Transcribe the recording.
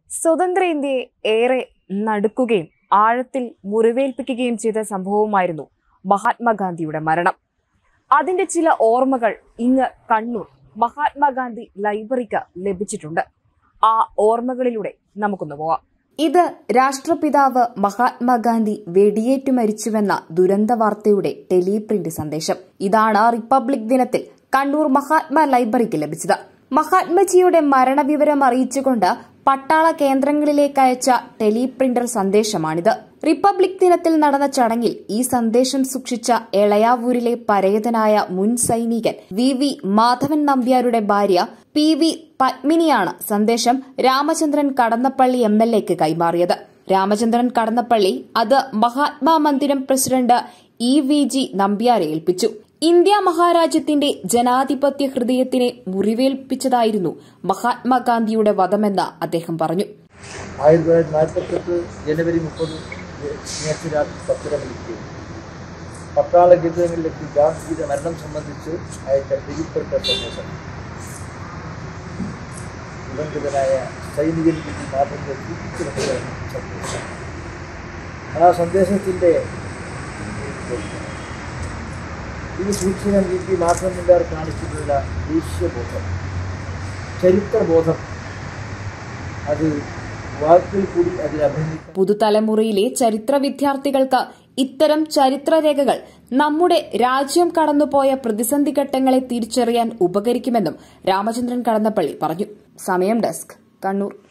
സ്വതന്ത്ര ഇന്ത്യയെ ഏറെ നടുക്കുകയും ആഴത്തിൽ മുറിവേൽപ്പിക്കുകയും ചെയ്ത സംഭവമായിരുന്നു മഹാത്മാഗാന്ധിയുടെ മരണം അതിന്റെ ചില ഓർമ്മകൾ ഇങ്ങ് കണ്ണൂർ മഹാത്മാഗാന്ധി ലൈബ്രറിക്ക് ലഭിച്ചിട്ടുണ്ട് ആ ഓർമ്മകളിലൂടെ നമുക്കൊന്ന് പോവാം ഇത് രാഷ്ട്രപിതാവ് മഹാത്മാഗാന്ധി വെടിയേറ്റു മരിച്ചുവെന്ന ദുരന്ത വാർത്തയുടെ ടെലിപ്രിന്റ് സന്ദേശം ഇതാണ് റിപ്പബ്ലിക് ദിനത്തിൽ കണ്ണൂർ മഹാത്മാ ലൈബ്രറിക്ക് ലഭിച്ചത് മഹാത്മജിയുടെ മരണവിവരം അറിയിച്ചുകൊണ്ട് പട്ടാള കേന്ദ്രങ്ങളിലേക്ക് അയച്ച ടെലിപ്രിന്റർ സന്ദേശമാണിത് റിപ്പബ്ലിക് ദിനത്തിൽ നടന്ന ചടങ്ങിൽ ഈ സന്ദേശം സൂക്ഷിച്ച എളയാവൂരിലെ പരേതനായ മുൻ സൈനികൻ വി വി മാധവൻ നമ്പ്യാരുടെ ഭാര്യ പി വി പത്മിനിയാണ് സന്ദേശം രാമചന്ദ്രൻ കടന്നപ്പള്ളി എം എൽ എക്ക് കൈമാറിയത് രാമചന്ദ്രൻ കടന്നപ്പള്ളി അത് Mahatma Mandiram president E V G നമ്പ്യാരെ ഏൽപ്പിച്ചു ഇന്ത്യ മഹാരാജ്യത്തിന്റെ ജനാധിപത്യ ഹൃദയത്തിനെ മുറിവേൽപ്പിച്ചതായിരുന്നു മഹാത്മാഗാന്ധിയുടെ വധമെന്ന് അദ്ദേഹം പറഞ്ഞു ആയിരത്തി തൊള്ളായിരത്തി നാൽപ്പത്തെട്ട് ജനുവരി മുപ്പത് ശനിയാഴ്ച രാത്രി പത്തര മണിക്ക് പട്ടാള കേന്ദ്രങ്ങളിലേക്ക് ഗാന്ധിജിയുടെ മരണം സംബന്ധിച്ച് അയച്ച ടെലിപ്പെട്ട സന്ദേശം ദിവംഗതനായ സൈനികൻ വി മാധവന്റെ തിരിച്ചു സന്ദേശം ആ സന്ദേശത്തിൻ്റെ ഇത് സൂക്ഷിക്കാൻ വി പി മാധവൻകാർ കാണിച്ചിട്ടുള്ള ദേശീയബോധം ചരിത്രബോധം അത് വാക്കിൽ കൂടി അതിൽ അഭിനയിക്കാൻ പുതുതലമുറയിലെ ചരിത്ര വിദ്യാർത്ഥികൾക്ക് ഇത്തരം ചരിത്രരേഖകൾ നമ്മുടെ രാജ്യം കടന്നുപോയ പ്രതിസന്ധി ഘട്ടങ്ങളെ തിരിച്ചറിയാൻ ഉപകരിക്കുമെന്നും രാമചന്ദ്രൻ കടന്നപ്പള്ളി പറഞ്ഞു സമയം ഡെസ്ക് കണ്ണൂർ